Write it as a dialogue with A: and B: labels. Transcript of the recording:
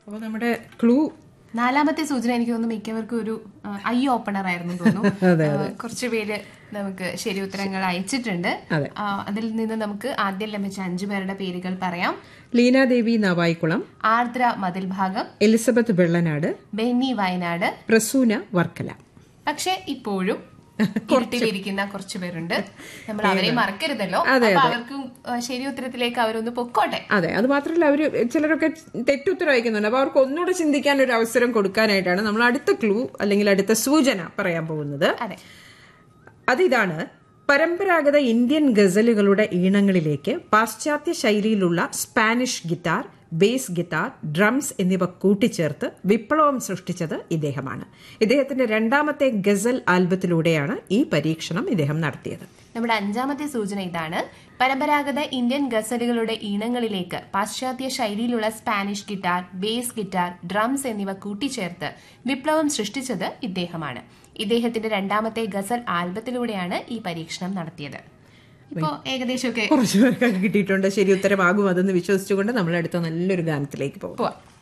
A: അപ്പോൾ നമ്മുടെ ക്ലൂ
B: നാലാമത്തെ സൂചന എനിക്ക് തോന്നുന്നു മിക്കവർക്കും ഒരു ആ, ഐ ഓപ്പണർ ആയിരുന്നു തോന്നുന്നു
A: അതെ,
B: ആ, കുറച്ച് പേര് നമുക്ക് ശരി ഉത്തരങ്ങൾ അയച്ചിട്ടുണ്ട്
A: അതെ.
B: ആ, അതിൽ നിന്ന് നമുക്ക് ആദ്യം ലഭിച്ച അഞ്ചു പേരുടെ പേരുകൾ പറയാം
A: ലീനാദേവി നവായിക്കുളം
B: ആർദ്ര മതിൽ ഭാഗം
A: എലിസബത്ത് വെള്ളനാട്
B: ബെന്നി വയനാട്
A: പ്രസൂന വർക്കല
B: പക്ഷെ ഇപ്പോഴും ഇരുട്ടിലിരിക്കുന്ന കുറച്ചു പേരുണ്ട് നമ്മൾ അവരെ മറക്കരുതല്ലോ അപ്പൊ അവർക്കും ആ, ശരി ഉത്തരത്തിലേക്ക് അവരൊന്ന് പൊക്കോട്ടെ
A: അതെ അത് മാത്രമല്ല അവര് ചിലരൊക്കെ തെറ്റുത്തരം അയക്കുന്നുണ്ട് അപ്പൊ അവർക്ക് ഒന്നുകൂടെ ചിന്തിക്കാൻ ഒരു അവസരം കൊടുക്കാനായിട്ടാണ് നമ്മൾ അടുത്ത ക്ലൂ അല്ലെങ്കിൽ അടുത്ത സൂചന പറയാൻ പോകുന്നത്
B: അതെ
A: അതിതാണ് പരമ്പരാഗത ഇന്ത്യൻ ഗസലുകളുടെ ഈണങ്ങളിലേക്ക് പാശ്ചാത്യ ശൈലിയിലുള്ള Spanish guitar bass guitar drums എന്നിവ കൂട്ടിച്ചേർത്ത് വിപ്ലവം സൃഷ്ടിച്ചത് ഇദ്ദേഹമാണ് ഇദ്ദേഹത്തിന്റെ രണ്ടാമത്തെ ഗസൽ ആൽബത്തിലൂടെയാണ് ഈ പരീക്ഷണം ഇദ്ദേഹം നടത്തിയത്
B: നമ്മുടെ അഞ്ചാമത്തെ സൂചന ഇതാണ് പരമ്പരാഗത ഇന്ത്യൻ ഗസലുകളുടെ ഈണങ്ങളിലേക്ക് പാശ്ചാത്യ ശൈലിയിലുള്ള Spanish guitar bass guitar drums എന്നിവ കൂട്ടിച്ചേർത്ത് വിപ്ലവം സൃഷ്ടിച്ചത് ഇദ്ദേഹമാണ് ഇദ്ദേഹത്തിന്റെ രണ്ടാമത്തെ ഗസൽ ആൽബത്തിലൂടെയാണ് ഈ പരീക്ഷണം നടത്തിയത് ഇപ്പോ ഏകദേശമൊക്കെ
A: കുറച്ചു പേർക്കൊക്കെ കിട്ടിയിട്ടുണ്ട് ശരി ഉത്തരമാകും അതെന്ന് വിശ്വസിച്ചുകൊണ്ട് നമ്മൾ അടുത്ത നല്ലൊരു ഗാനത്തിലേക്ക് പോകും
B: പോവാം